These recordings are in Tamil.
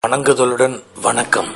வணங்குதலுடன் வணக்கம்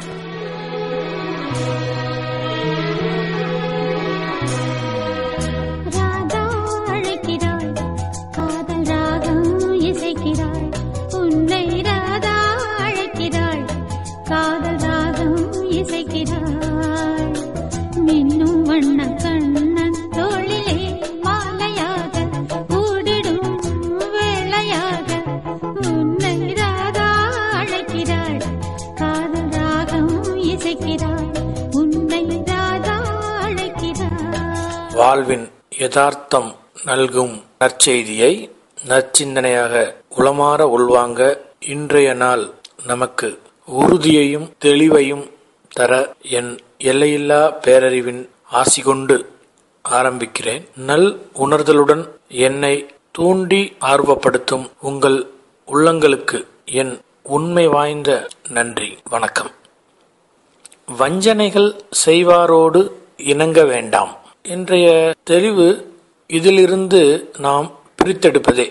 ராதா அழைக்கிறாள் காதல் ராகம் இசைக்கிறாள் உன்னை ராதா அழைக்கிறாள் காதல் ராகம் இசைக்கிறாள் மின்னும் வண்ண கண்ணன் தோளிலே மாலையாக கூடிடும் வேளையாக உன்னை ராதா அழைக்கிறாள் காதல் ராகம் இசைக்கிறாள் உன்னை ராதா அழைக்கிறாள் வாழ்வின் யதார்த்தம் நல்கும் நற்செய்தியை நற்சிந்தனையாக உளமாற உள்வாங்க இன்றைய நாள் நமக்கு உறுதியையும் தெளிவையும் தர என் எல்லையில்லா பேரறிவின் ஆசி கொண்டு ஆரம்பிக்கிறேன் நல் உணர்தலுடன் என்னை தூண்டி ஆர்வப்படுத்தும் உங்கள் உள்ளங்களுக்கு என் உண்மை வாய்ந்த நன்றி வணக்கம் வஞ்சனைகள் செய்வாரோடு இணங்க வேண்டாம் இன்றைய தெளிவு இதிலிருந்து நாம் பிரித்தெடுப்பதே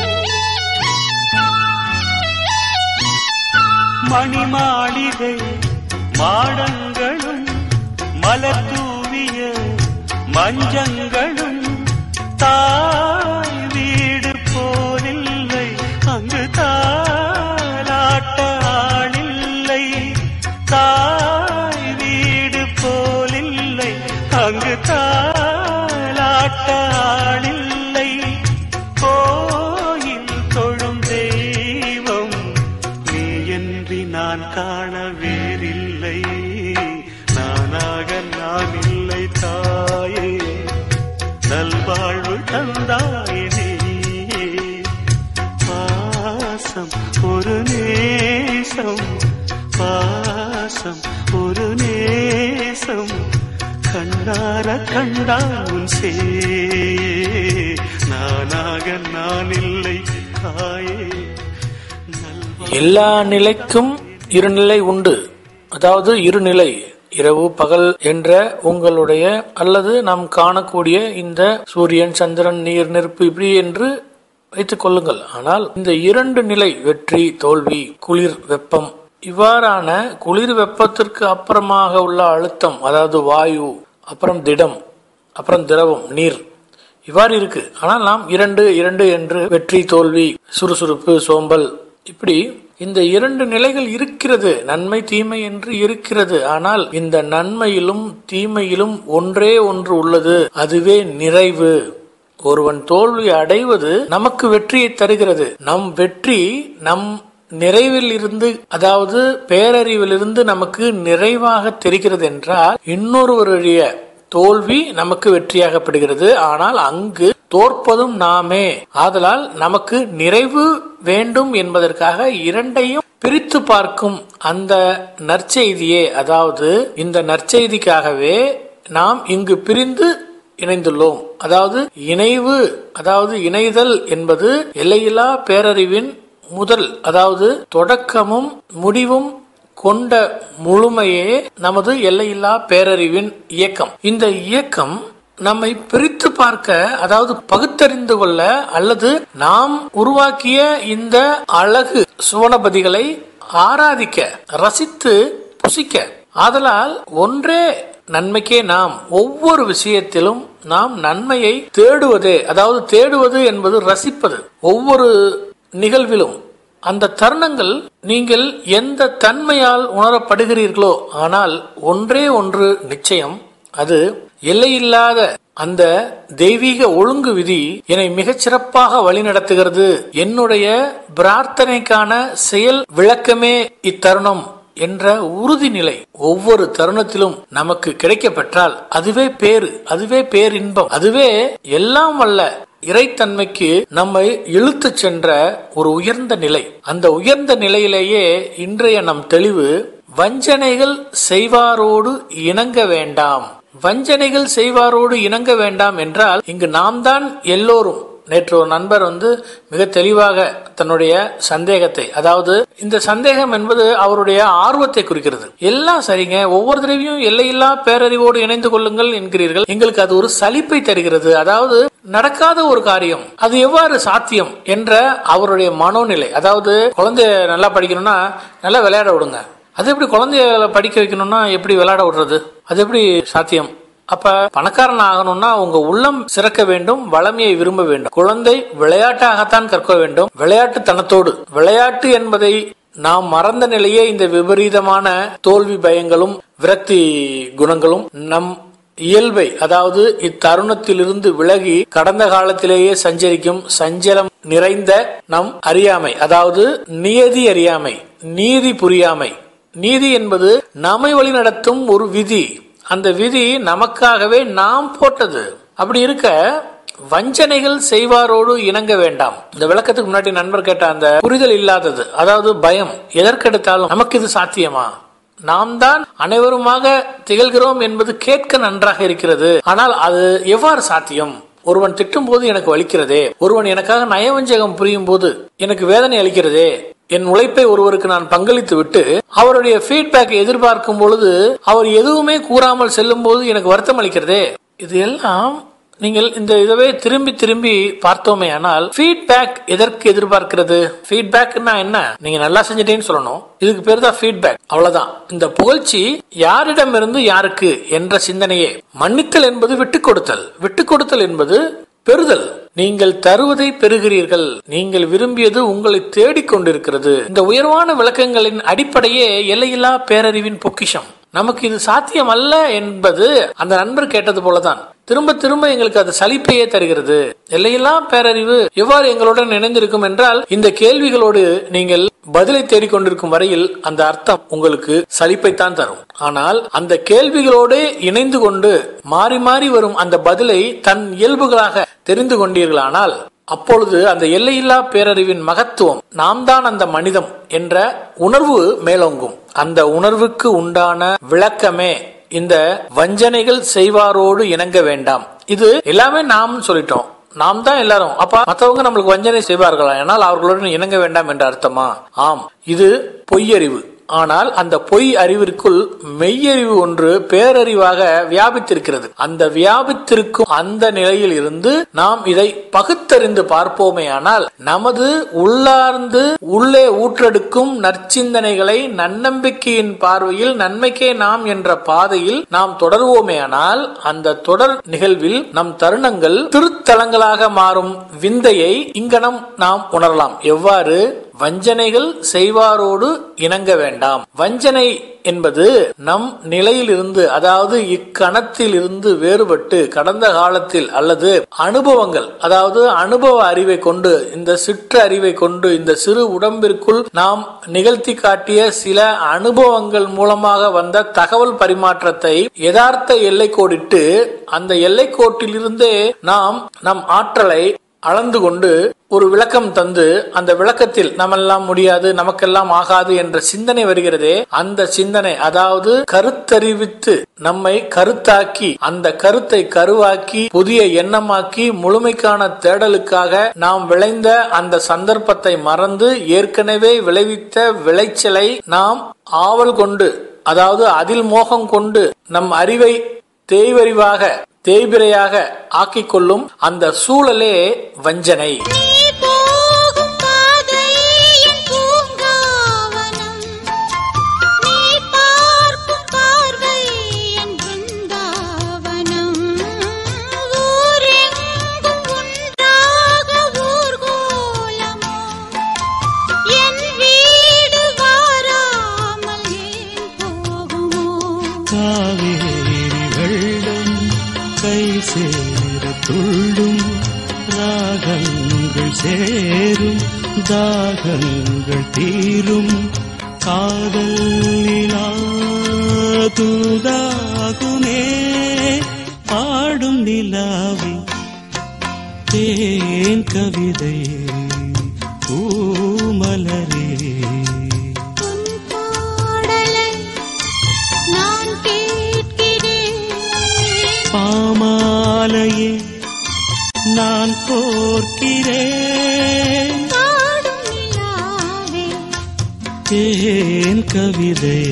மணிமாளிகை மாடங்களும் மலர் தூவிய மஞ்சங்களும் தாய் வீடு போலில்லை அங்கு தாலாட்ட ஆளில்லை தாய் வீடு போலில்லை அங்கு தாலாட்ட ஆளில்லை கோயில் தொழும் தெய்வம் நீ என்று நான் காண வேறில்லை நானாக நான் இல்லை தாயே நல்வாழ்வு தந்தாயே நீயே பாசம் ஒரு நேசம் பாசம் ஒரு நேசம் கண்ணார கண்டான் சே நானாக நான் இல்லை தாயே நல்வா எல்லா நிலைக்கும் இருநிலை உண்டு அதாவது இருநிலை இரவு பகல் என்ற உங்களுடைய அல்லது நாம் காணக்கூடிய இந்த சூரியன் சந்திரன் நீர் நெருப்பு இப்படி என்று வைத்துக் கொள்ளுங்கள் ஆனால் இந்த இரண்டு நிலை வெற்றி தோல்வி குளிர் வெப்பம் இவ்வாறான குளிர் வெப்பத்திற்கு அப்புறமாக உள்ள அழுத்தம் அதாவது வாயு அப்புறம் திடம் அப்புறம் திரவம் நீர் இவ்வாறு இருக்கு ஆனால் நாம் இரண்டு இரண்டு என்று வெற்றி தோல்வி சுறுசுறுப்பு சோம்பல் இப்படி இந்த இரண்டு நிலைகள் இருக்கிறது நன்மை தீமை என்று இருக்கிறது ஆனால் இந்த நன்மையிலும் தீமையிலும் ஒன்றே ஒன்று உள்ளது அதுவே நிறைவு ஒருவன் தோல்வி அடைவது நமக்கு வெற்றியை தருகிறது நம் வெற்றி நம் நிறைவில் இருந்து அதாவது பேரறிவிலிருந்து நமக்கு நிறைவாக தெரிகிறது என்றால் இன்னொருவருடைய தோல்வி நமக்கு வெற்றியாகப்படுகிறது ஆனால் அங்கு தோற்பதும் நாமே ஆதலால் நமக்கு நிறைவு வேண்டும் என்பதற்காக இரண்டையும் பிரித்து பார்க்கும் அந்த நற்செய்தியே அதாவது இந்த நற்செய்திக்காகவே நாம் இங்கு பிரிந்து இணைந்துள்ளோம் அதாவது இணைவு அதாவது இணைதல் என்பது எல்லையில்லா பேரறிவின் முதல் அதாவது தொடக்கமும் முடிவும் கொண்ட முழுமையே நமது எல்லையில்லா பேரறிவின் இயக்கம் இந்த இயக்கம் நம்மை பிரித்து பார்க்க அதாவது பகுத்தறிந்து கொள்ள அல்லது நாம் உருவாக்கிய இந்த அழகு சுவனபதிகளை ஆராதிக்க ரசித்து புசிக்க ஆதலால் ஒன்றே நன்மைக்கே நாம் ஒவ்வொரு விஷயத்திலும் நாம் நன்மையை தேடுவதே அதாவது தேடுவது என்பது ரசிப்பது ஒவ்வொரு நிகழ்விலும் அந்த தருணங்கள் நீங்கள் எந்த தன்மையால் உணரப்படுகிறீர்களோ ஆனால் ஒன்றே ஒன்று நிச்சயம் அது எல்லையில்லாத அந்த தெய்வீக ஒழுங்கு விதி என்னை மிகச் சிறப்பாக வழிநடத்துகிறது என்னுடைய பிரார்த்தனைக்கான செயல் விளக்கமே இத்தருணம் என்ற உறுதிநிலை ஒவ்வொரு தருணத்திலும் நமக்கு கிடைக்க பெற்றால் அதுவே பேரு அதுவே பேரின்பம் அதுவே எல்லாம் வல்ல இறைத்தன்மைக்கு நம்மை இழுத்துச் சென்ற ஒரு உயர்ந்த நிலை அந்த உயர்ந்த நிலையிலேயே இன்றைய நம் தெளிவு வஞ்சனைகள் செய்வாரோடு இணங்க வேண்டாம் வஞ்சனைகள் செய்வாரோடு இணங்க வேண்டாம் என்றால் இங்கு நாம் தான் எல்லோரும் நேற்று ஒரு நண்பர் வந்து மிக தெளிவாக தன்னுடைய சந்தேகத்தை அதாவது இந்த சந்தேகம் என்பது அவருடைய ஆர்வத்தை குறிக்கிறது எல்லாம் சரிங்க ஒவ்வொரு தடவையும் எல்லையில்லா பேரறிவோடு இணைந்து கொள்ளுங்கள் என்கிறீர்கள் எங்களுக்கு அது ஒரு சலிப்பை தருகிறது அதாவது நடக்காத ஒரு காரியம் அது எவ்வாறு சாத்தியம் என்ற அவருடைய மனோநிலை அதாவது குழந்தைய நல்லா படிக்கணும்னா நல்லா விளையாட விடுங்க அது எப்படி குழந்தைய படிக்க வைக்கணும்னா எப்படி விளையாட விடுறது அது எப்படி சாத்தியம் அப்ப பணக்காரன் ஆகணும்னா உங்க உள்ளம் சிறக்க வேண்டும் வளமையை விரும்ப வேண்டும் குழந்தை விளையாட்டாகத்தான் கற்க வேண்டும் விளையாட்டுத்தனத்தோடு விளையாட்டு என்பதை நாம் மறந்த நிலையே இந்த விபரீதமான தோல்வி பயங்களும் விரக்தி குணங்களும் நம் இயல்பை அதாவது இத்தருணத்திலிருந்து விலகி கடந்த காலத்திலேயே சஞ்சரிக்கும் சஞ்சலம் நிறைந்த நம் அறியாமை அதாவது நியதி அறியாமை நீதி புரியாமை நீதி என்பது நம்மை வழிநடத்தும் ஒரு விதி அந்த விதி நமக்காகவே நாம் போட்டது அப்படி இருக்க வஞ்சனைகள் செய்வாரோடு இணங்க வேண்டாம் இந்த விளக்கத்துக்கு முன்னாடி நண்பர் கேட்ட அந்த புரிதல் இல்லாதது அதாவது பயம் எதற்கெடுத்தாலும் நமக்கு இது சாத்தியமா நாம் தான் அனைவருமாக திகழ்கிறோம் என்பது கேட்க நன்றாக இருக்கிறது ஆனால் அது எவ்வாறு சாத்தியம் ஒருவன் திட்டும் போது எனக்கு வலிக்கிறதே ஒருவன் எனக்காக நயவஞ்சகம் புரியும் போது எனக்கு வேதனை அளிக்கிறதே என் உழைப்பை ஒருவருக்கு நான் பங்களித்து விட்டு அவருடைய ஃபீட்பேக் எதிர்பார்க்கும் பொழுது அவர் எதுவுமே கூறாமல் செல்லும் போது எனக்கு வருத்தம் அளிக்கிறதே இது எல்லாம் நீங்கள் இந்த இதவே திரும்பி திரும்பி பார்த்தோமே ஆனால் ஃபீட்பேக் எதற்கு எதிர்பார்க்கிறது ஃபீட்பேக்னா என்ன நீங்க நல்லா செஞ்சிட்டேன்னு சொல்லணும் இதுக்கு பேர் தான் ஃபீட்பேக் அவ்வளவுதான் இந்த புகழ்ச்சி யாரிடமிருந்து யாருக்கு என்ற சிந்தனையே மன்னித்தல் என்பது விட்டுக் கொடுத்தல் விட்டுக் கொடுத்தல் என்பது பெறுதல் நீங்கள் தருவதை பெறுகிறீர்கள் நீங்கள் விரும்பியது உங்களை தேடிக் கொண்டிருக்கிறது இந்த உயர்வான விளக்கங்களின் அடிப்படையே எல்லையில்லா பேரறிவின் பொக்கிஷம் நமக்கு இது சாத்தியம் அல்ல என்பது அந்த நண்பர் கேட்டது போலதான் திரும்ப திரும்ப எங்களுக்கு அது சலிப்பையே தருகிறது எல்லையெல்லாம் பேரறிவு எவ்வாறு எங்களுடன் இணைந்திருக்கும் என்றால் இந்த கேள்விகளோடு நீங்கள் பதிலை தேடிக்கொண்டிருக்கும் வரையில் அந்த அர்த்தம் உங்களுக்கு சலிப்பைத்தான் தரும் ஆனால் அந்த கேள்விகளோடு இணைந்து கொண்டு மாறி மாறி வரும் அந்த பதிலை தன் இயல்புகளாக தெரிந்து கொண்டீர்களானால் அப்பொழுது அந்த எல்லையில்லா பேரறிவின் மகத்துவம் நாம் தான் அந்த மனிதம் என்ற உணர்வு மேலோங்கும் அந்த உணர்வுக்கு உண்டான விளக்கமே இந்த வஞ்சனைகள் செய்வாரோடு இணங்க வேண்டாம் இது எல்லாமே நாம் சொல்லிட்டோம் நாம் தான் எல்லாரும் அப்ப மத்தவங்க நம்மளுக்கு வஞ்சனை செய்வார்களா ஆனால் அவர்களுடன் இணங்க வேண்டாம் என்ற அர்த்தமா ஆம் இது பொய்யறிவு ஆனால் அந்த பொய் அறிவிற்குள் மெய்யறிவு ஒன்று பேரறிவாக வியாபித்திருக்கிறது அந்த வியாபித்திருக்கும் அந்த நிலையில் இருந்து நாம் இதை பகுத்தறிந்து பார்ப்போமே ஆனால் நமது உள்ளார்ந்து உள்ளே ஊற்றெடுக்கும் நற்சிந்தனைகளை நன்னம்பிக்கையின் பார்வையில் நன்மைக்கே நாம் என்ற பாதையில் நாம் தொடர்வோமே ஆனால் அந்த தொடர் நிகழ்வில் நம் தருணங்கள் திருத்தலங்களாக மாறும் விந்தையை இங்கனம் நாம் உணரலாம் எவ்வாறு வஞ்சனைகள் செய்வாரோடு இணங்க வேண்டாம் வஞ்சனை என்பது நம் நிலையிலிருந்து அதாவது இக்கணத்தில் இருந்து வேறுபட்டு கடந்த காலத்தில் அல்லது அனுபவங்கள் அதாவது அனுபவ அறிவை கொண்டு இந்த சிற்று அறிவை கொண்டு இந்த சிறு உடம்பிற்குள் நாம் நிகழ்த்தி காட்டிய சில அனுபவங்கள் மூலமாக வந்த தகவல் பரிமாற்றத்தை யதார்த்த எல்லை கோடிட்டு அந்த எல்லை கோட்டிலிருந்தே நாம் நம் ஆற்றலை அளந்து கொண்டு ஒரு விளக்கம் தந்து அந்த விளக்கத்தில் நம்மெல்லாம் முடியாது நமக்கெல்லாம் ஆகாது என்ற சிந்தனை வருகிறதே அந்த சிந்தனை அதாவது கருத்தறிவித்து நம்மை கருத்தாக்கி அந்த கருத்தை கருவாக்கி புதிய எண்ணமாக்கி முழுமைக்கான தேடலுக்காக நாம் விளைந்த அந்த சந்தர்ப்பத்தை மறந்து ஏற்கனவே விளைவித்த விளைச்சலை நாம் ஆவல் கொண்டு அதாவது அதில் மோகம் கொண்டு நம் அறிவை தேய்வறிவாக தேய்பிரையாக ஆக்கிக் கொள்ளும் அந்த சூழலே வஞ்சனை நீ போகும் பாதை என் பூங்காவனம் நீ பார்க்கும் பார்வை என் பிருந்தாவனம் ஊரெங்கும் ஒன்றாக ஊர்கோலமோ என் வீடு வாராமல் ஏன் போகுமோ காவேரி வெள்ளம் கை சேர துள்ளும் ராகங்கள் சேரும் தாகங்கள் தீரும் காதல் நிலா தூதாகுமே பாடும் நிலாவி தேன் கவிதை பூமலரே உன் பாடலை நான் கேட்கிறேன் பாமாலையே நான் கோர்க்கிறேன் பாடும் நிலாவே ஏன் கவிதை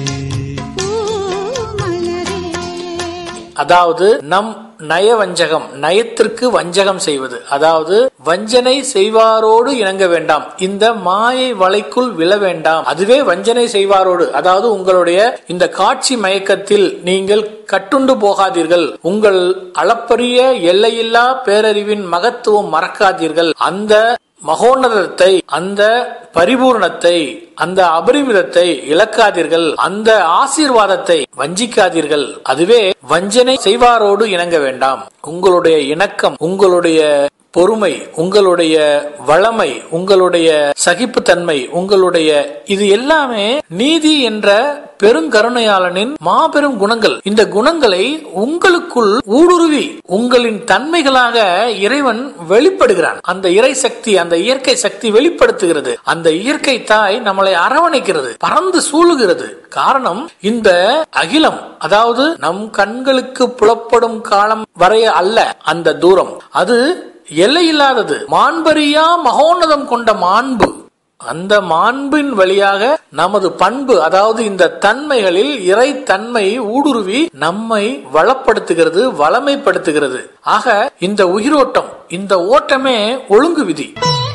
பூமலரே அதாவது நம் நய வஞ்சகம் நயத்திற்கு வஞ்சகம் செய்வது அதாவது வஞ்சனை செய்வாரோடு இணங்க வேண்டாம் இந்த மாயை வலைக்குள் விழ வேண்டாம் அதுவே வஞ்சனை செய்வாரோடு அதாவது உங்களுடைய இந்த காட்சி மயக்கத்தில் நீங்கள் கட்டுண்டு போகாதீர்கள் உங்கள் அளப்பரிய எல்லையில்லா பேரறிவின் மகத்துவம் மறக்காதீர்கள் அந்த மகோன்னதத்தை அந்த பரிபூர்ணத்தை அந்த அபரிமிதத்தை இழக்காதீர்கள் அந்த ஆசீர்வாதத்தை வஞ்சிக்காதீர்கள் அதுவே வஞ்சனை செய்வாரோடு இணங்க வேண்டாம் உங்களுடைய இணக்கம் உங்களுடைய பொறுமை உங்களுடைய வளமை உங்களுடைய சகிப்புத்தன்மை உங்களுடைய இது எல்லாமே நீதி என்ற பெருங்கருணையாளனின் மாபெரும் குணங்கள் இந்த குணங்களை உங்களுக்குள் ஊடுருவி உங்களின் தன்மைகளாக இறைவன் வெளிப்படுகிறான் அந்த இறை சக்தி அந்த இயற்கை சக்தி வெளிப்படுத்துகிறது அந்த இயற்கை தாய் நம்மளை அரவணைக்கிறது பறந்து சூழுகிறது காரணம் இந்த அகிலம் அதாவது நம் கண்களுக்கு புலப்படும் காலம் வரைய அல்ல அந்த தூரம் அது எல்லையில்லாதது மாண்பரியா மகோன்னதம் கொண்ட மாண்பு அந்த மாண்பின் வழியாக நமது பண்பு அதாவது இந்த தன்மைகளில் இறை தன்மை ஊடுருவி நம்மை வளப்படுத்துகிறது வளமைப்படுத்துகிறது ஆக இந்த உயிரோட்டம் இந்த ஓட்டமே ஒழுங்கு விதி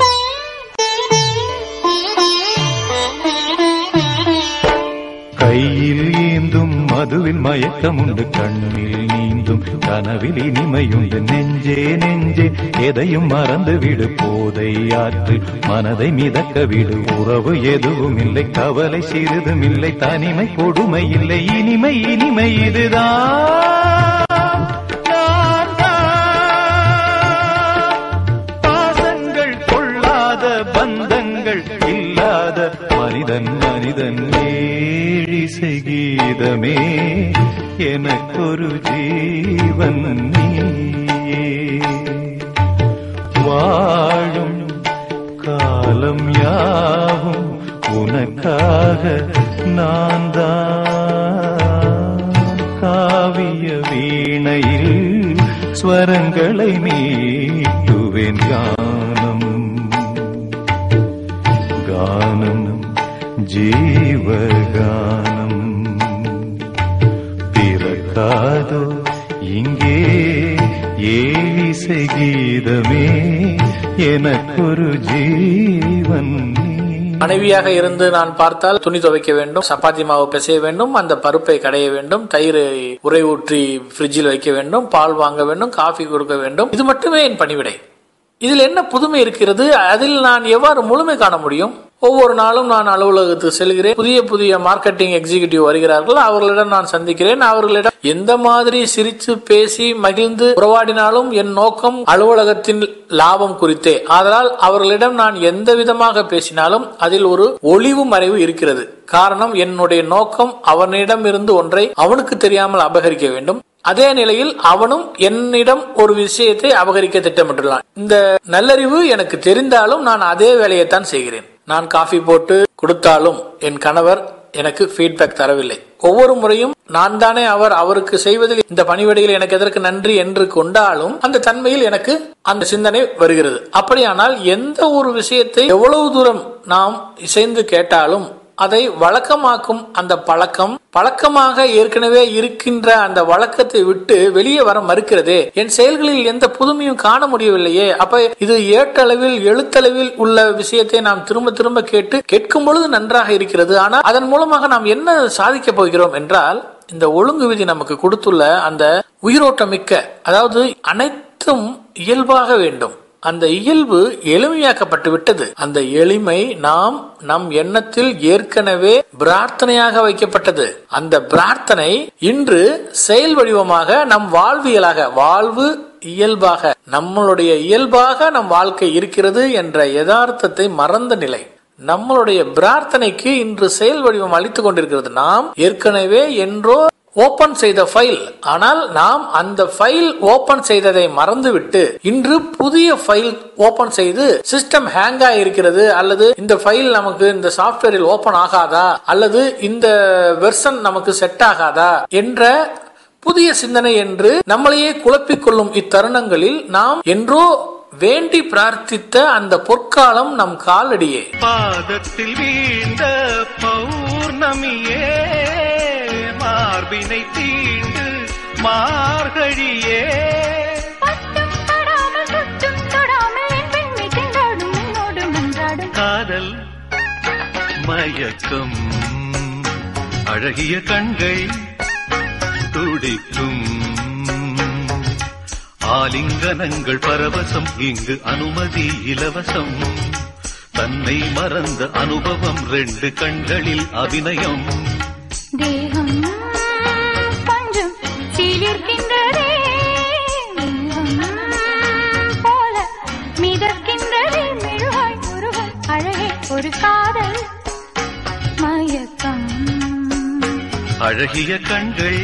கையில் ஏந்தும் மதுவில் மயக்கமுண்டு கண்ணில் நீந்தும் கனவில் இனிமையுண்டு நெஞ்சே நெஞ்சே எதையும் மறந்து விடு போதை ஆற்று மனதை மிதக்க விடு உறவு எதுவும் இல்லை கவலை சிறிதும் இல்லை தனிமை கொடுமை இல்லை இனிமை இனிமை இதுதான் நான் தான். பாசங்கள் கொள்ளாத பந்தங்கள் இல்லாத மனிதன் மனிதன் ஏழிசை கீதமே எனக்கொரு ஜீவன் நீயே வாழும் காலம் யாவும் உனக்காக நான் தான் காவிய வீணையில் ஸ்வரங்களை மீட்டுவேன் கானம் கானம் ஜீவகானம் பிறக்காதோ இங்கே ஏழிசை கீதமே எனக்கொரு ஜீவன் நீ மனைவியாக இருந்து நான் பார்த்தால் துணி துவைக்க வேண்டும் சப்பாத்தி மாவு பிசைய வேண்டும் அந்த பருப்பை கடைய வேண்டும் தயிரை உரை ஊற்றி ஃப்ரிட்ஜில் வைக்க வேண்டும் பால் வாங்க வேண்டும் காஃபி கொடுக்க வேண்டும் இது மட்டுமே என் பணிவிடை இதில் என்ன புதுமை இருக்கிறது அதில் நான் எவ்வாறு முழுமை காண முடியும் ஒவ்வொரு நாளும் நான் அலுவலகத்துக்கு செல்கிறேன் புதிய புதிய மார்க்கெட்டிங் எக்ஸிகியூட்டிவ் வருகிறார்கள் அவர்களிடம் நான் சந்திக்கிறேன் அவர்களிடம் எந்த மாதிரி சிரித்து பேசி மகிழ்ந்து உறவாடினாலும் என் நோக்கம் அலுவலகத்தின் லாபம் குறித்தே ஆதலால் அவர்களிடம் நான் எந்த விதமாக பேசினாலும் அதில் ஒரு ஒளிவு மறைவு இருக்கிறது காரணம் என்னுடைய நோக்கம் அவனிடம் இருந்து ஒன்றை அவனுக்கு தெரியாமல் அபகரிக்க வேண்டும் அதே நிலையில் அவனும் என்னிடம் ஒரு விஷயத்தை அபகரிக்க திட்டமிட்டுள்ளான் இந்த நல்லறிவு எனக்கு தெரிந்தாலும் நான் அதே வேலையைத்தான் செய்கிறேன் நான் காஃபி போட்டு கொடுத்தாலும் என் கணவர் எனக்கு ஃபீட்பேக் தரவில்லை ஒவ்வொரு முறையும் நான் தானே அவர் அவருக்கு செய்வதில் இந்த பணிவிடையில் எனக்கு எதற்கு நன்றி என்று கொண்டாலும் அந்த தன்மையில் எனக்கு அந்த சிந்தனை வருகிறது அப்படியானால் எந்த ஒரு விஷயத்தை எவ்வளவு தூரம் நாம் இசைந்து கேட்டாலும் அதை வழக்கமாக்கும் அந்த பழக்கம் பழக்கமாக ஏற்கனவே இருக்கின்ற அந்த வழக்கத்தை விட்டு வெளியே வர மறுக்கிறதே என் செயல்களில் எந்த புதுமையும் காண முடியவில்லையே அப்ப இது ஏட்டளவில் எழுத்தளவில் உள்ள விஷயத்தை நாம் திரும்ப திரும்ப கேட்டு கேட்கும் பொழுது நன்றாக இருக்கிறது ஆனால் அதன் மூலமாக நாம் என்ன சாதிக்க போகிறோம் என்றால் இந்த ஒழுங்கு விதி நமக்கு கொடுத்துள்ள அந்த உயிரோட்டமிக்க அதாவது அனைத்தும் இயல்பாக வேண்டும் அந்த இயல்பு எளிமையாக்கப்பட்டு விட்டது அந்த எளிமை நாம் நம் எண்ணத்தில் ஏற்கனவே பிரார்த்தனையாக வைக்கப்பட்டது அந்த பிரார்த்தனை இன்று செயல் வடிவமாக நம் வாழ்வியலாக வாழ்வு இயல்பாக நம்மளுடைய இயல்பாக நம் வாழ்க்கை இருக்கிறது என்ற யதார்த்தத்தை மறந்த நிலை நம்மளுடைய பிரார்த்தனைக்கு இன்று செயல் வடிவம் அளித்துக் கொண்டிருக்கிறது நாம் ஏற்கனவே என்றோ ஓபன் செய்த ஃபைல் ஆனால் நாம் அந்த ஃபைல் ஓபன் செய்ததை மறந்துவிட்டு இன்று புதிய ஃபைல் ஓபன் செய்து சிஸ்டம் ஹேங் இருக்கிறது அல்லது இந்த ஃபைல் நமக்கு இந்த சாஃப்ட்வேரில் ஓபன் ஆகாதா அல்லது இந்த வெர்ஷன் நமக்கு செட் ஆகாதா என்ற புதிய சிந்தனை என்று நம்மளையே குழப்பிக் கொள்ளும் இத்தருணங்களில் நாம் என்றோ வேண்டி பிரார்த்தித்த அந்த பொற்காலம் நம் காலடியே பாதத்தில் வீழ்ந்த பௌர்ணமியே மார்பினை தீண்டு மார்கழியே பட்டும் படாமல் தொட்டும் தொடாமல் என் பெண்மை திண்டாடும் என்னோடு மன்றாடும் காதல் மயக்கம் அழகிய கண்கள் துடிக்கும் ஆலிங்கனங்கள் பரவசம் இங்கு அனுமதி இலவசம் தன்னை மறந்த அனுபவம் ரெண்டு கண்களில் அபிநயம் தேகம் கொஞ்சம் சீலிருக்கின்றதே மேகம் போல மிதக்கின்றதே மெழுகாய் உருவாய் அழகே ஒரு காதல் மயக்கம் அழகிய கண்கள்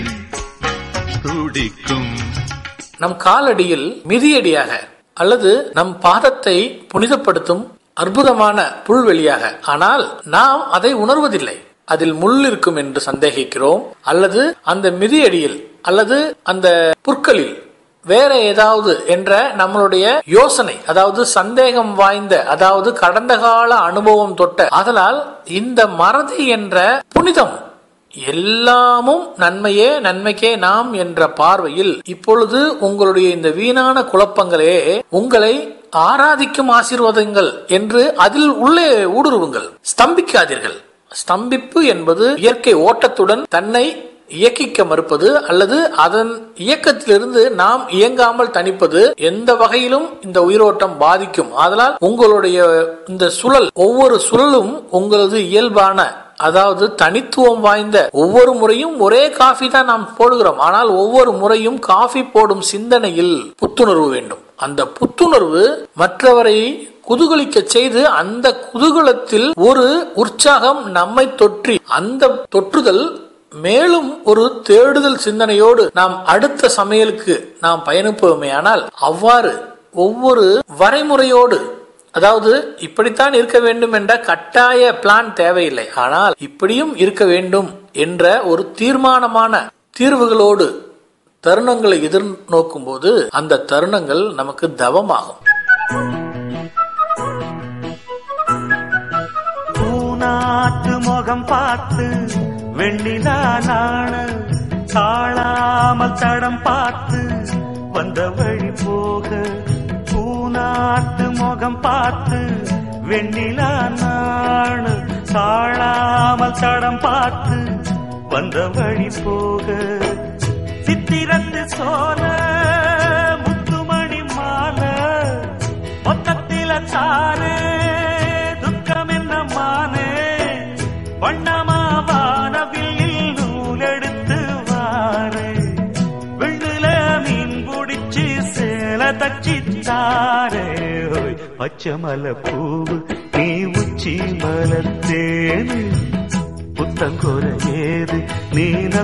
துடிக்கும் நம் காலடியில் மிதியடியாக அல்லது நம் பாதத்தை புனிதப்படுத்தும் அற்புதமான புல்வெளியாக ஆனால் நாம் அதை உணர்வதில்லை அதில் முள் இருக்கும் என்று சந்தேகிக்கிறோம் அல்லது அந்த மிதியடியில் அல்லது அந்த புற்களில் வேற ஏதாவது என்ற நம்மளுடைய யோசனை அதாவது சந்தேகம் வாய்ந்த அதாவது கடந்த கால அனுபவம் தொட்ட அதனால் இந்த மறதி என்ற புனிதம் எல்லாமும் நன்மையே நன்மைக்கே நாம் என்ற பார்வையில் இப்பொழுது உங்களுடைய இந்த வீணான குழப்பங்களே உங்களை ஆராதிக்கும் ஆசீர்வாதங்கள் என்று அதில் உள்ளே ஊடுருவுங்கள் ஸ்தம்பிக்காதீர்கள் ஸ்தம்பிப்பு என்பது இயற்கை ஓட்டத்துடன் தன்னை இயக்கிக்க மறுப்பது அல்லது அதன் இயக்கத்திலிருந்து நாம் இயங்காமல் தணிப்பது எந்த வகையிலும் இந்த உயிரோட்டம் பாதிக்கும் அதனால் உங்களுடைய இந்த சுழல் ஒவ்வொரு சுழலும் உங்களது இயல்பான அதாவது தனித்துவம் வாய்ந்த ஒவ்வொரு முறையும் ஒரே காஃபி தான் நாம் போடுகிறோம் ஆனால் ஒவ்வொரு முறையும் காஃபி போடும் சிந்தனையில் புத்துணர்வு வேண்டும் அந்த புத்துணர்வு மற்றவரை குதூகலிக்க செய்து அந்த குதூகலத்தில் ஒரு உற்சாகம் நம்மை தொற்றி அந்த தொற்றுதல் மேலும் ஒரு தேடுதல் சிந்தனையோடு நாம் அடுத்த சமையலுக்கு நாம் பயணிப்போமே ஆனால் அவ்வாறு ஒவ்வொரு வரைமுறையோடு அதாவது இப்படித்தான் இருக்க வேண்டும் என்ற கட்டாய பிளான் தேவையில்லை ஆனால் இப்படியும் இருக்க வேண்டும் என்ற ஒரு தீர்மானமான தீர்வுகளோடு தருணங்களை எதிர்நோக்கும் போது அந்த தருணங்கள் நமக்கு தவமாகும் பூநாத்து முகம் பார்த்து வெண்ணிலா நாண தாழாமல் தடம் பார்த்து வந்த வழி போக பூநாட்டு முகம் பார்த்து வெண்ணிலா நாண தாழாமல் தடம் பார்த்து வந்த வழி போக சித்திரத்து சோல முத்துமணி மாலை மொத்தத்தில தாரே துக்கம் என்ன மானே வண்ணமா வானவில் நூலெடுத்து வாரே வெண்ணுல மீன் பிடிச்சு சேல தச்சி தாரே ஓய் பச்சை மலை பூவு நீ உச்சி மலத்தேனு புத்தங்கோர ஏது நீ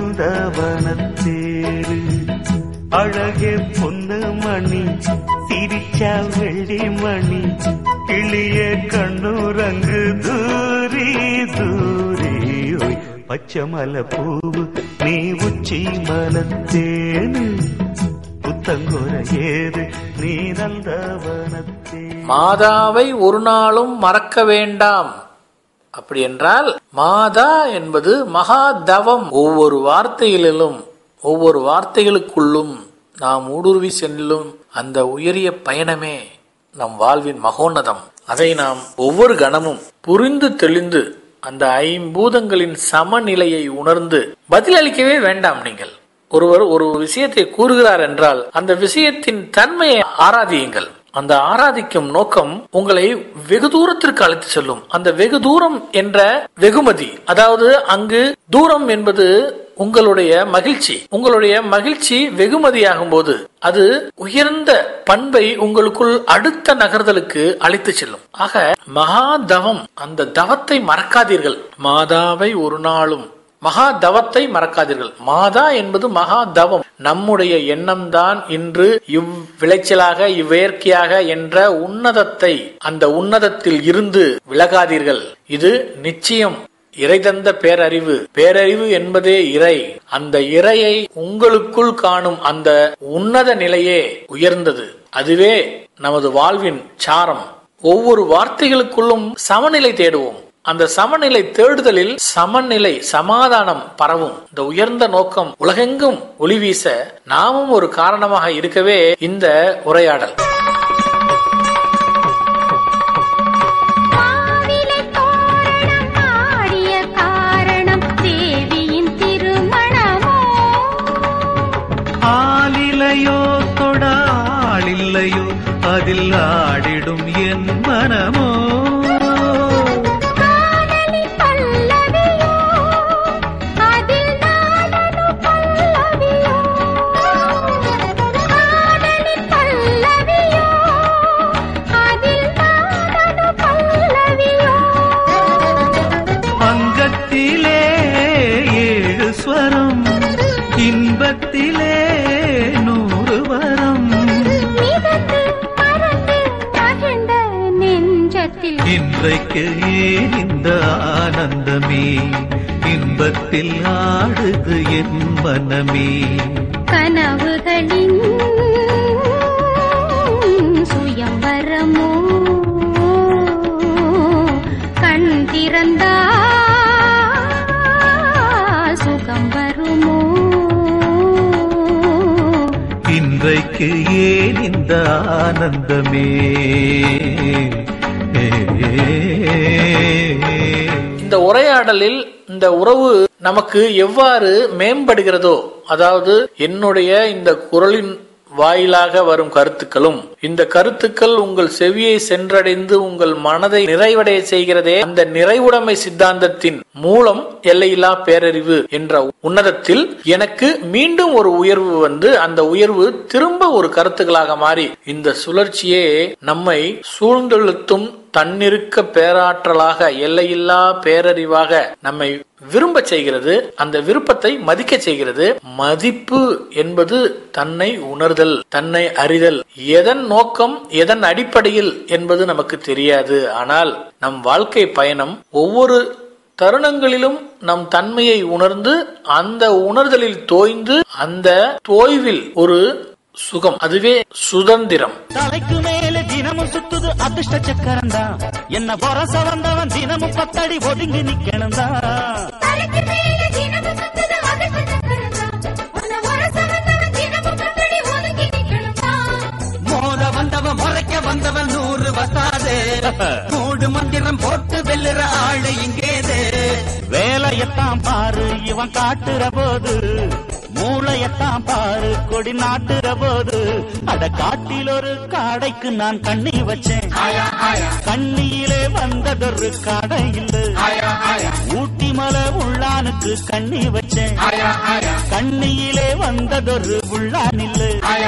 நந்தவனத்தேரு அழகே பொண்ணு மணி சிரிச்சா வெள்ளி மணி கிளிய கண்ணுரங்கு தூரி தூரி ஓய் பச்சை மலை பூவு நீ உச்சி மலத்தேனு புத்தங்கோர ஏது நீ நந்தவனத்தே மாதாவை ஒரு நாளும் மறக்க வேண்டாம் அப்படி என்றால் மாதா என்பது மகா தவம் ஒவ்வொரு வார்த்தைகளிலும் ஒவ்வொரு வார்த்தைகளுக்குள்ளும் நாம் ஊடுருவி செல்லும் அந்த உயரிய பயணமே நம் வாழ்வின் மகோன்னதம் அதை நாம் ஒவ்வொரு கணமும் புரிந்து தெளிந்து அந்த ஐம்பூதங்களின் சமநிலையை உணர்ந்து பதிலளிக்கவே வேண்டாம் நீங்கள் ஒருவர் ஒரு விஷயத்தை கூறுகிறார் என்றால் அந்த விஷயத்தின் தன்மையை ஆராதியுங்கள் அந்த ஆராதிக்கும் நோக்கம் உங்களை வெகு தூரத்திற்கு அழைத்து செல்லும் அந்த வெகு தூரம் என்ற வெகுமதி அதாவது அங்கு தூரம் என்பது உங்களுடைய மகிழ்ச்சி உங்களுடைய மகிழ்ச்சி வெகுமதியாகும் போது அது உயர்ந்த பண்பை உங்களுக்குள் அடுத்த நகர்தலுக்கு அழைத்து செல்லும் ஆக மகா தவம் அந்த தவத்தை மறக்காதீர்கள் மாதாவை ஒரு நாளும் மகா தவத்தை மறக்காதீர்கள் மாதா என்பது மகா தவம் நம்முடைய எண்ணம்தான் இன்று இவ்விளைச்சலாக இவ்வியற்கையாக என்ற உன்னதத்தை அந்த உன்னதத்தில் இருந்து விலகாதீர்கள் இது நிச்சயம் இறை தந்த பேரறிவு பேரறிவு என்பதே இறை அந்த இறையை உங்களுக்குள் காணும் அந்த உன்னத நிலையே உயர்ந்தது அதுவே நமது வாழ்வின் சாரம் ஒவ்வொரு வார்த்தைகளுக்குள்ளும் சமநிலை தேடுவோம் அந்த சமநிலை தேடுதலில் சமநிலை சமாதானம் பரவும் இந்த உயர்ந்த நோக்கம் உலகெங்கும் ஒளி வீச நாமும் ஒரு காரணமாக இருக்கவே இந்த உரையாடல் மாவிலை தோரணம் ஆடிய காரணம் தேவியின் திருமணமோ ஆலிலையோ தொடாலில்லையோ அதில் ஆடிடும் என் மனமோ காதலி பல்லவியோ அதில் நாடனு பல்லவியோ காதலி பல்லவியோ அதில் நாடனு பல்லவியோ அங்கத்திலே ஏழு ஸ்வரம் இன்பத்திலே நூறு வரம் மிதந்து பறந்து மகிழ்ந்த நெஞ்சத்தில் இன்றைக்கு ஏன் இந்த ஆனந்தமே இன்பத்தில் ஆடுது என் மனமே கனவுகளின் சுயம்பரமோ கண் திறந்தா சுகம் வருமோ இன்றைக்கு ஏன் இந்த ஆனந்தமே இந்த உரையாடலில் இந்த உறவு நமக்கு எவ்வாறு மேம்படுகிறதோ அதாவது என்னுடைய இந்த குரலின் வாயிலாக வரும் கருத்துக்களும் இந்த கருத்துக்கள் உங்கள் செவியை சென்றடைந்து உங்கள் மனதை நிறைவடைய செய்கிறதே அந்த நிறைவுடைமை சித்தாந்தத்தின் மூலம் எல்லையில்லா பேரறிவு என்ற உன்னதத்தில் எனக்கு மீண்டும் ஒரு உயர்வு வந்து அந்த உயர்வு திரும்ப ஒரு கருத்துக்களாக மாறி இந்த சுழற்சியே நம்மை சூழ்ந்தெழுத்தும் தன்னிருக்க பேராற்றலாக எல்லையில்லா பேரறிவாக நம்மை விரும்ப செய்கிறது அந்த விருப்பத்தை மதிக்க செய்கிறது மதிப்பு என்பது தன்னை உணர்தல் தன்னை அறிதல் எதன் நோக்கம் எதன் அடிப்படையில் என்பது நமக்கு தெரியாது ஆனால் நம் வாழ்க்கை பயணம் ஒவ்வொரு தருணங்களிலும் நம் தன்மையை உணர்ந்து அந்த உணர்தலில் தோய்ந்து அந்த தோய்வில் ஒரு சுகம் அதுவே சுதந்திரம் தலைக்கு மேல தினமும் சுத்துது அதிர்ஷ்ட சக்கரம் தான் என்ன பொறச வந்தவன் தினமும் பத்தடி ஒதுங்கி நிக்கணும் தான் தலைக்கு மேல தினமும் சுத்துது அதிர்ஷ்ட சக்கரம்தான். உன்னை உரச வந்தவன் தினமும் பத்தடி ஒதுங்கி நிக்கணும்தான். மோத வந்தவன் முறைக்க வந்தவன் நூறு வத்தாது மூடு மந்திரம் போட்டு வெல்லுற ஆளு இங்கேது வேலையத்தான் பாரு இவன் காட்டுற போது மூளையத்தான் பாரு கொடி நாட்டுற போது அட காட்டில் ஒரு காடைக்கு நான் கண்ணி வச்சேன் கண்ணியிலே வந்ததொரு கடை இல்ல ஊட்டி மலை உள்ளானுக்கு கண்ணி வச்சேன் கண்ணியிலே வந்ததொரு உள்ளான் இல்ல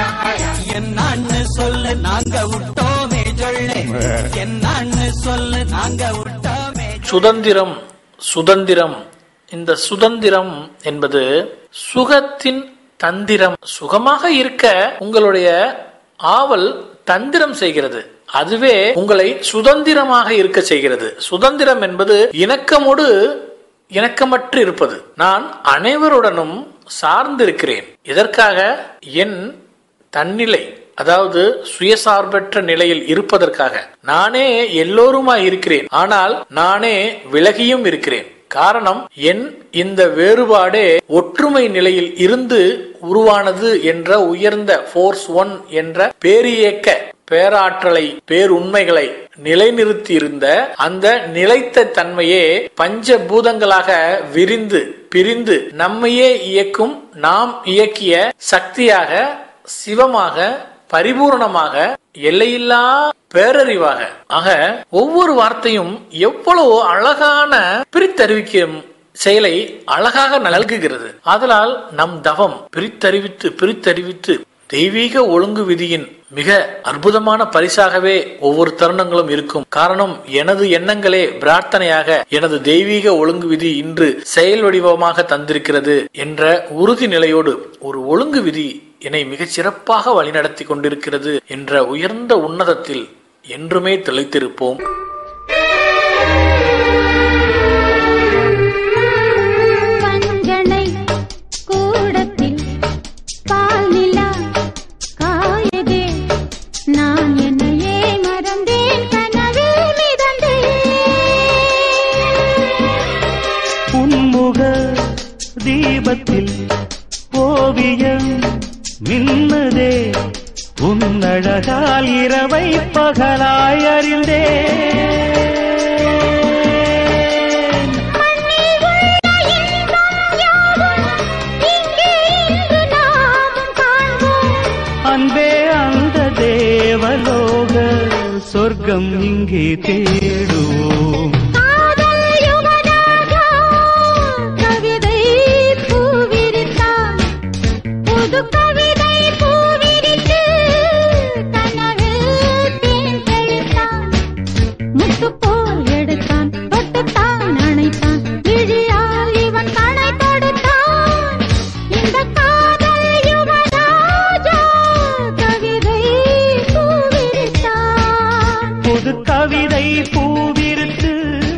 என்னான்னு சொல்லு நாங்க விட்டோமே சொல்லு என்னான்னு சொல்லு நாங்க விட்டோமே சுதந்திரம் சுதந்திரம் இந்த சுதந்திரம் என்பது சுகத்தின் தந்திரம் சுகமாக இருக்க உங்களுடைய ஆவல் தந்திரம் செய்கிறது அதுவே உங்களை சுதந்திரமாக இருக்க செய்கிறது சுதந்திரம் என்பது இணக்கமோடு இணக்கமற்று இருப்பது நான் அனைவருடனும் சார்ந்திருக்கிறேன் இதற்காக என் தன்னிலை அதாவது சுயசார்பற்ற நிலையில் இருப்பதற்காக நானே எல்லோருமாய் இருக்கிறேன் ஆனால் நானே விலகியும் இருக்கிறேன் காரணம் என் இந்த வேறுபாடே ஒற்றுமை நிலையில் இருந்து உருவானது என்ற உயர்ந்த ஃபோர்ஸ் ஒன் என்ற பேரியக்க பேராற்றலை பேருண்மைகளை நிலைநிறுத்தி இருந்த அந்த நிலைத்த தன்மையே பஞ்ச பூதங்களாக விரிந்து பிரிந்து நம்மையே இயக்கும் நாம் இயக்கிய சக்தியாக சிவமாக பரிபூரணமாக எல்லையில்லா பேரறிவாக ஆக ஒவ்வொரு வார்த்தையும் எவ்வளவு அழகான பிரித்தறிவிக்கும் செயலை அழகாக நல்குகிறது ஆதலால் நம் தவம் பிரித்தறிவித்து பிரித்தறிவித்து தெய்வீக ஒழுங்கு விதியின் மிக அற்புதமான பரிசாகவே ஒவ்வொரு தருணங்களும் இருக்கும் காரணம் எனது எண்ணங்களே பிரார்த்தனையாக எனது தெய்வீக ஒழுங்கு விதி இன்று செயல் வடிவமாக தந்திருக்கிறது என்ற உறுதி நிலையோடு ஒரு ஒழுங்கு விதி என்னை மிகச் சிறப்பாக வழிநடத்தி கொண்டிருக்கிறது என்ற உயர்ந்த உன்னதத்தில் என்றுமே திளைத்திருப்போம் தீபத்தில் ஓவியம் மின்னதே உன்னழகால் இரவை பகலாய் அறிந்தேன் மண்ணில் உள்ள இன்பம் யாவும் இங்கே இன்று நாமும் காண்போம் அன்பே அந்த தேவலோக சொர்க்கம் இங்கே தேடுவோம் காதல் யுவராஜா கவிதை பூவிரித்தான் புது கவிதை பூவிரித்து கனவில் தேன் தெளித்தான் முத்து போல் எடுத்தான் தொட்டுத்தான் அணைத்தான் விழியால் இவன் கணை தொடுத்தான் இந்த காதல் யுவராஜா கவிதை பூவிரித்தான் புது கவிதை பூவிருத்து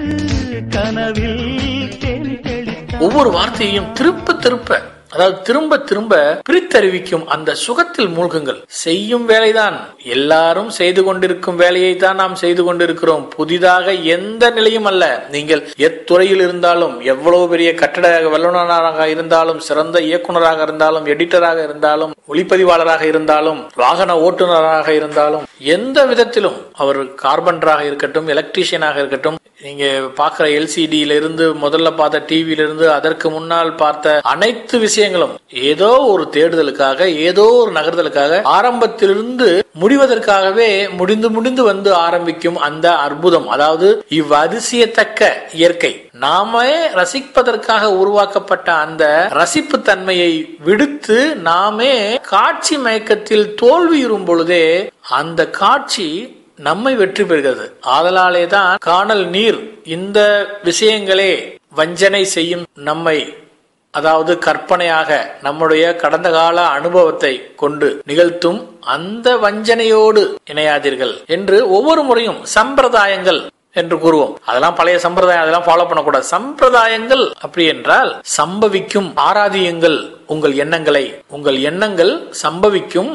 கனவில் தேன் தெளித்தான் ஒவ்வொரு வார்த்தையையும் திருப்ப திருப்ப அதாவது திரும்ப திரும்ப பிரித்தறிவிக்கும் அந்த சுகத்தில் மூழ்குங்கள் செய்யும் வேலைதான் எல்லாரும் செய்து கொண்டிருக்கும் வேலையை தான் நாம் செய்து கொண்டிருக்கிறோம் புதிதாக எந்த நிலையும் அல்ல நீங்கள் எத்துறையில் இருந்தாலும் எவ்வளவு பெரிய கட்டட வல்லுநராக இருந்தாலும் சிறந்த இயக்குனராக இருந்தாலும் எடிட்டராக இருந்தாலும் ஒளிப்பதிவாளராக இருந்தாலும் வாகன ஓட்டுநராக இருந்தாலும் எந்த விதத்திலும் அவர் கார்பெண்டராக இருக்கட்டும் எலக்ட்ரீஷியனாக இருக்கட்டும் நீங்க பாக்குற எல்சிடியில இருந்து முதல்ல பார்த்த டிவியில இருந்து அதற்கு முன்னால் பார்த்த அனைத்து விஷயங்களும் ஏதோ ஒரு தேடுதலுக்காக ஏதோ ஒரு நகர்தலுக்காக ஆரம்பத்திலிருந்து முடிவதற்காகவே முடிந்து முடிந்து வந்து ஆரம்பிக்கும் அந்த அற்புதம் அதாவது இவ்வதிசயத்தக்க இயற்கை நாமே ரசிப்பதற்காக உருவாக்கப்பட்ட அந்த ரசிப்பு தன்மையை விடுத்து நாமே காட்சி மயக்கத்தில் தோல்வியுறும் பொழுதே அந்த காட்சி நம்மை வெற்றி பெறுகிறது ஆதலாலே தான் காணல் நீர் இந்த விஷயங்களே வஞ்சனை செய்யும் நம்மை அதாவது கற்பனையாக நம்முடைய கடந்த கால அனுபவத்தை கொண்டு நிகழ்த்தும் அந்த வஞ்சனையோடு இணையாதீர்கள் என்று ஒவ்வொரு முறையும் சம்பிரதாயங்கள் என்று கூறுவோம் அதெல்லாம் பழைய சம்பிரதாயம் அதெல்லாம் ஃபாலோ பண்ணக்கூடாது சம்பிரதாயங்கள் அப்படி என்றால் சம்பவிக்கும் ஆராதியுங்கள் உங்கள் எண்ணங்களை உங்கள் எண்ணங்கள் சம்பவிக்கும்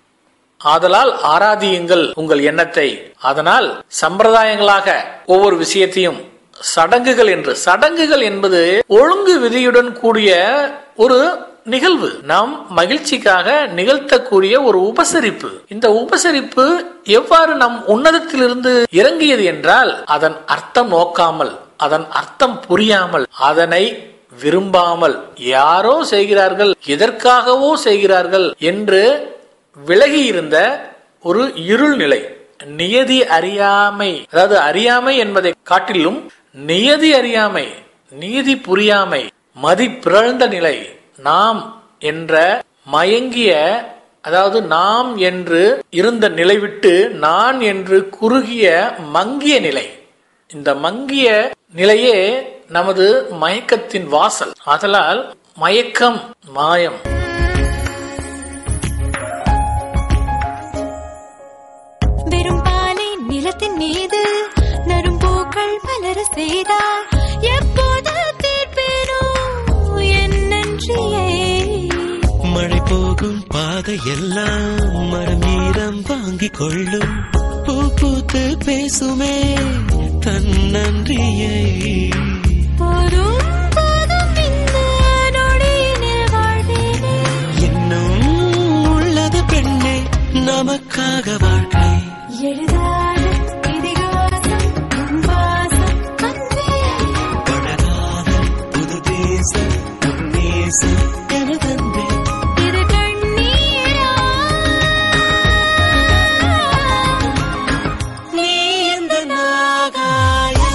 ஆதலால் ஆராதியுங்கள் உங்கள் எண்ணத்தை அதனால் சம்பிரதாயங்களாக ஒவ்வொரு விஷயத்தையும் சடங்குகள் என்று சடங்குகள் என்பது ஒழுங்கு விதியுடன் கூடிய ஒரு நிகழ்வு நாம் மகிழ்ச்சிக்காக நிகழ்த்தக்கூடிய ஒரு உபசரிப்பு இந்த உபசரிப்பு எவ்வாறு நம் உன்னதத்திலிருந்து இறங்கியது என்றால் அதன் அர்த்தம் நோக்காமல் அதன் அர்த்தம் புரியாமல் அதனை விரும்பாமல் யாரோ செய்கிறார்கள் எதற்காகவோ செய்கிறார்கள் என்று விலகி இருந்த ஒரு இருள் நிலை நியதி அறியாமை அதாவது அறியாமை என்பதை காட்டிலும் நியதி அறியாமை நீதி புரியாமை மதி பிறழ்ந்த நிலை நாம் என்ற மயங்கிய அதாவது நாம் என்று இருந்த நிலை விட்டு நான் என்று குறுகிய மங்கிய நிலை இந்த மங்கிய நிலையே நமது மயக்கத்தின் வாசல் ஆதலால் மயக்கம் மாயம் வெறும் பாலை நிலத்தின் மீது நறும்பூக்கள் மலர செய்தார் எப்போது தீர்ப்பேனோ என் நன்றியை மழை போகும் பாதையெல்லாம் மரம் ஈரம் வாங்கிக் கொள்ளும் பூ பூத்து பேசுமே தன் நன்றியை போதும் போதும் இந்த நொடியினில் வாழ்வேனே இன்னும் உள்ளது பெண்ணே நமக்காக வாழ்க்கை எழுதாத இதிகாசம் உன் வாசம் அன்பே பழகாத புது தேசம் உன் நேசம் எனதன்பே இது கண்ணீரா நீ எந்த நாகாயம்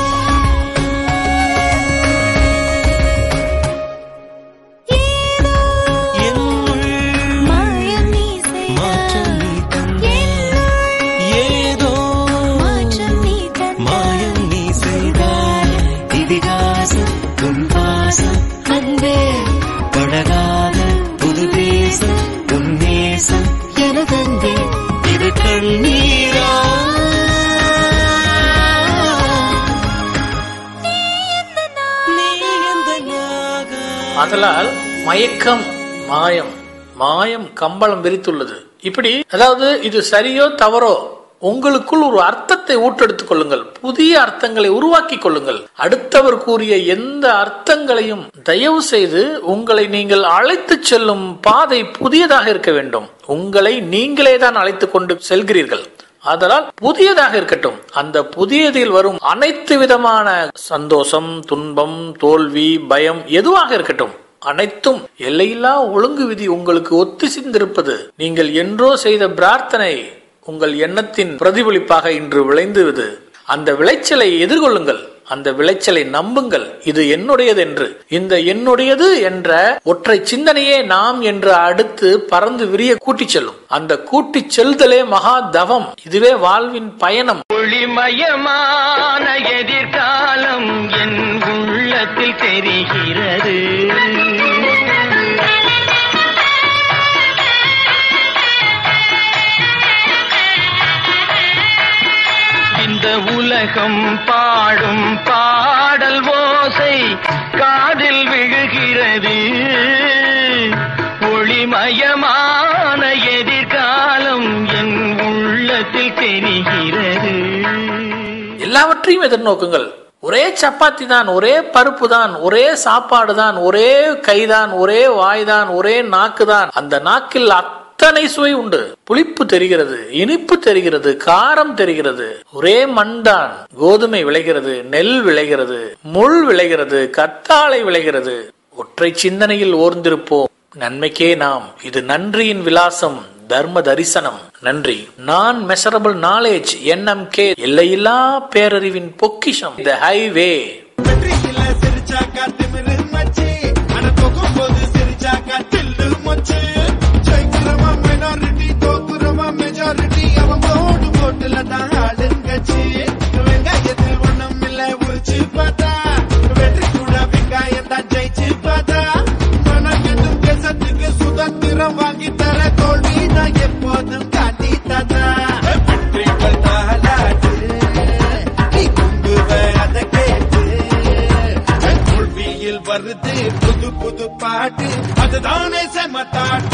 ஏதோ என் உள் மாயம் நீ மாற்றம் நீ செய்தாய் தந்தாய் என்னுள் ஏதோ மாற்றம் நீ தந்தாய் மாயம் நீ செய்தாய் இதிகாசம் உன் பாசம் அன்பே பழகாத புது தேசம் உன் நேசம் எனதன்பே இது கண்ணீரா நீ எந்த நாகா ஆதலால் மயக்கம் மாயம் மாயம் கம்பளம் விரித்துள்ளது இப்படி அதாவது இது சரியோ தவறோ உங்களுக்குள் ஒரு அர்த்தத்தை ஊற்றெடுத்துக் கொள்ளுங்கள் புதிய அர்த்தங்களை உருவாக்கி கொள்ளுங்கள் அடுத்தவர் கூறிய எந்த அர்த்தங்களையும் தயவு செய்து உங்களை நீங்கள் அழைத்துச் செல்லும் பாதை புதியதாக இருக்க வேண்டும் உங்களை நீங்களே தான் அழைத்துக் கொண்டு செல்கிறீர்கள் அதனால் புதியதாக இருக்கட்டும் அந்த புதியதில் வரும் அனைத்து விதமான சந்தோஷம் துன்பம் தோல்வி பயம் எதுவாக இருக்கட்டும் அனைத்தும் எல்லையில்லா ஒழுங்கு விதி உங்களுக்கு ஒத்திசைந்திருப்பது நீங்கள் என்றோ செய்த பிரார்த்தனை உங்கள் எண்ணத்தின் பிரதிபலிப்பாக இன்று விளைந்துவது அந்த விளைச்சலை எதிர்கொள்ளுங்கள் அந்த விளைச்சலை நம்புங்கள் இது என்னுடையது என்று இந்த என்னுடையது என்ற ஒற்றை சிந்தனையே நாம் என்று அடுத்து பறந்து விரிய கூட்டிச் செல்லும் அந்த கூட்டிச் செல்தலே மகா தவம் இதுவே வாழ்வின் பயணம் ஒளிமயமான எதிர்காலம் என் உள்ளத்தில் தெரிகிறது இந்த உலகம் பாடும் பாடல் ஓசை காதில் விழுகிறது ஒளிமயமான எதிர்காலம் என் உள்ளத்தில் தெரிகிறது எல்லாவற்றையும் எதிர்நோக்குங்கள் ஒரே சப்பாத்தி தான் ஒரே பருப்பு தான் ஒரே சாப்பாடு தான் ஒரே கைதான் ஒரே வாய்தான் ஒரே நாக்கு தான் அந்த நாக்கில் அத்தனை சுவை உண்டு புளிப்பு தெரிகிறது இனிப்பு தெரிகிறது காரம் தெரிகிறது ஒரே மண் தான் கோதுமை விளைகிறது நெல் விளைகிறது முள் விளைகிறது கத்தாழை விளைகிறது ஒற்றை சிந்தனையில் ஓர்ந்திருப்போம் நன்மைக்கே நாம் இது நன்றியின் விலாசம் தர்ம தரிசனம் நன்றி நான் மெசரபிள் நாலேஜ் என்எம்கே எல்லையில்லா பேரறிவின் பொக்கிஷம் த ஹைவே வெற்றியில சிரிச்சாக்கா திமிரு மச்சி ஆனா தோக்கும் போது சிரிச்சாக்கா தில்லு மச்சு ஜெயிக்கிறவன் மைனாரிட்டி தோக்குறவன் மெஜாரிட்டி அவன் போடு போட்டுல தான் ஆளுங்கச்சி வெங்காயத்தில் ஒண்ணும் இல்ல உரிச்சு பார்த்தா வெற்றி கூட வெங்காயம் தான் ஜெயிச்சு பார்த்தா பணம் என்னும் தேசத்துக்கு சுதந்திரம் வாங்கி தர தோல்வி நான் எப்போதும் காட்டி தந்தா வெற்றிகள் தாலாட்டு நீ குங்குவ அதை கேட்டு தோல்வியில் வருது புது புது பாட்டு அதுதானே செமத்தாட்டு